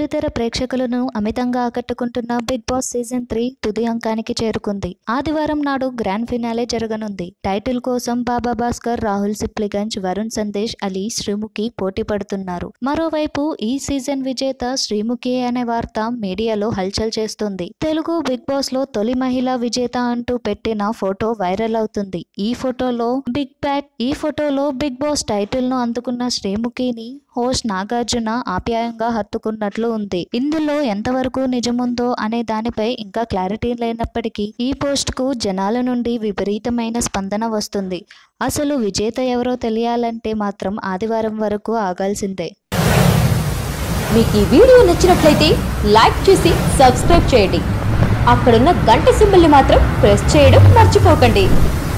బుల్లితెర ప్రేక్షకులను అమితంగా ఆకట్టుకుంటున్న బిగ్ బాస్ సీజన్ త్రీ తుది అంకానికి చేరుకుంది ఆదివారం నాడు గ్రాండ్ ఫినాలే జరగనుంది టైటిల్ కోసం బాబా భాస్కర్ రాహుల్ సిప్లిగంజ్ వరుణ్ సందేశ్ అలీ శ్రీముఖి పోటీ పడుతున్నారు మరోవైపు ఈ సీజన్ విజేత శ్రీముఖి అనే వార్త మీడియాలో హల్చల్ చేస్తుంది తెలుగు బిగ్ బాస్ లో తొలి మహిళా విజేత అంటూ పెట్టిన ఫోటో వైరల్ అవుతుంది ఈ ఫోటోలో బిగ్ బ్యాట్ ఈ ఫోటోలో బిగ్ బాస్ టైటిల్ ను అందుకున్న శ్రీముఖిని హోస్ట్ నాగార్జున ఆప్యాయంగా హత్తుకున్నట్లు ఉంది ఇందులో ఎంతవరకు నిజముందో అనే దానిపై ఇంకా క్లారిటీ లేనప్పటికీ ఈ పోస్ట్ కు జనాల నుండి విపరీతమైన స్పందన వస్తుంది అసలు విజేత ఎవరో తెలియాలంటే మాత్రం ఆదివారం వరకు ఆగాల్సిందే మీకు ఈ వీడియో నచ్చినట్లయితే లైక్ చేసి సబ్స్క్రైబ్ చేయండి అక్కడున్న గంట సింబల్ని మాత్రం ప్రెస్ చేయడం మర్చిపోకండి